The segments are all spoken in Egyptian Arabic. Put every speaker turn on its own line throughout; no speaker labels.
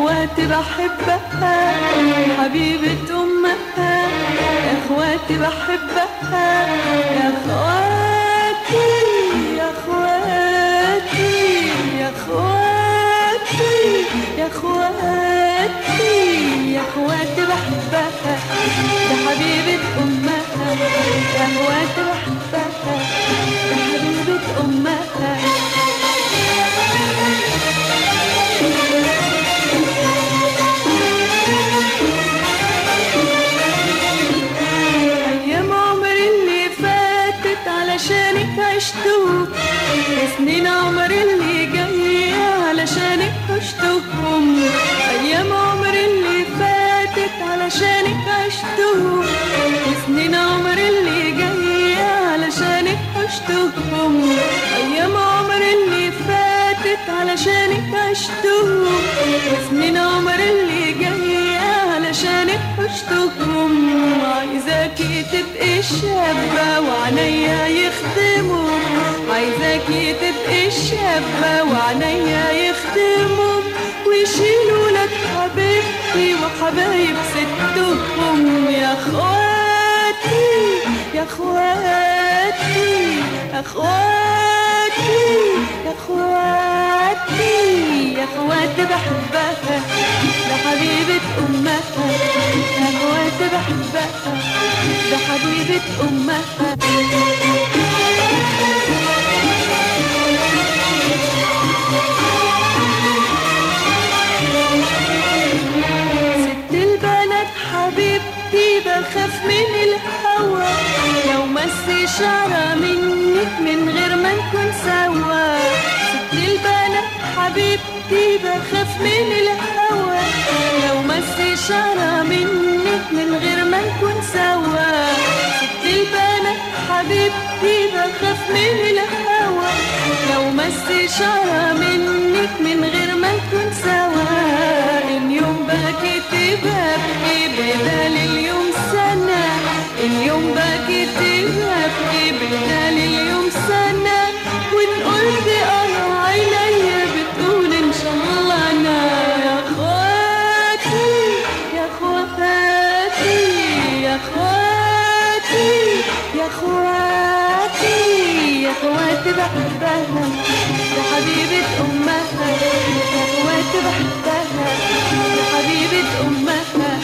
اخواتي بحبها حبيبة امها يا اخواتي بحبها يا اخواتي يا اخواتي يا اخواتي يا اخواتي يا اخواتي بحبها يا حبيبة امها يا اخواتي بحبها يا حبيبة امها أيام عمري اللي فاتت علشانك عشتهم سنين عمري اللي جاية علشانك عشتهم أيام عمري اللي فاتت علشانك عشتهم سنين عمري اللي جاية علشانك عشتهم أيام عمري اللي فاتت علشانك عشتهم سنين عمري اللي جاية علشانك عشتهم عايزاكي تبقي شابة وعنيا يخدموا عايزاكي تبقي شابة وعنيا يخدموا ويشيلوا لك حبيبتي وحبايب ستهم يا اخواتي يا اخواتي يا اخواتي يا اخواتي يا اخواتي بحبها ده حبيبة امها يا اخواتي بحبها ده حبيبة امها ست البنات حبيبتي بخاف من الهوى لو مس شعرة منك من غير ما نكون سوا ست البنات حبيبتي بخاف من الهوى لو مس شعرة منك من غير ما نكون سوا ست البنات حبيبتي بخاف من الهوى لو مس شعرة منك من غير ما نكون سوا اليوم بكيت ببكي بدال اليوم سنة اليوم بكيت ببكي بدال اليوم سنة وان قلت اه عينيا بتقول ان شاء الله انا يا اخواتي يا اخواتي يا اخواتي يا اخواتي يا اخواتي بحبها يا حبيبة امها يا اخواتي بحبها يا حبيبة امها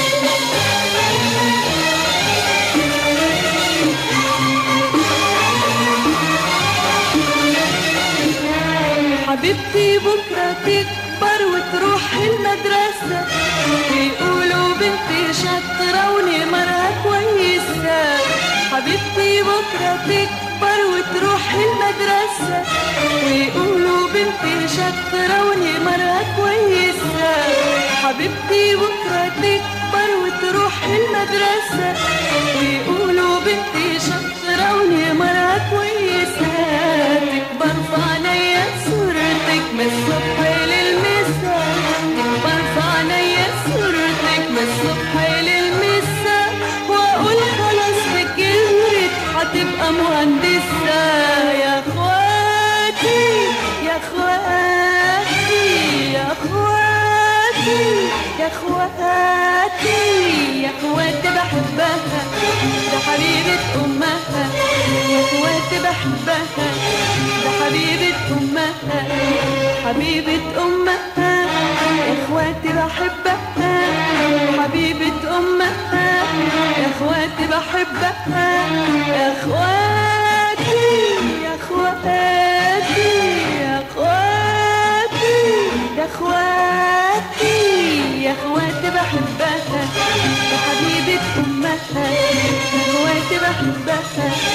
حبيبتي بكرة تكبر وتروح المدرسة ويقولوا بنتي شاطرة ونمرها كويسة حبيبتي بكرة تكبر وتروح المدرسة ويقولوا بنتي شاطرة ونمرها كويسة حبيبتي بكرة تكبر وتروح المدرسة ويقولوا بنتي شاطرة ونمرها كويسة تكبر في عينيا صورتك من الصبح للمساء تكبر في عينيا صورتك من الصبح للمساء واقول خلاص كبرت هتبقى مهندسة يا اخواتي يا اخواتي يا اخواتي يا اخواتي يا اخواتي بحبها ده حبيبة امها يا اخواتي بحبها ده حبيبة امها حبيبة امها يا اخواتي بحبها حبيبة امها يا اخواتي بحبها يا اخواتي يا اخواتي يا اخواتي يا اخواتي يا اخواتي بحبها يا حبيبة امها يا اخواتي بحبها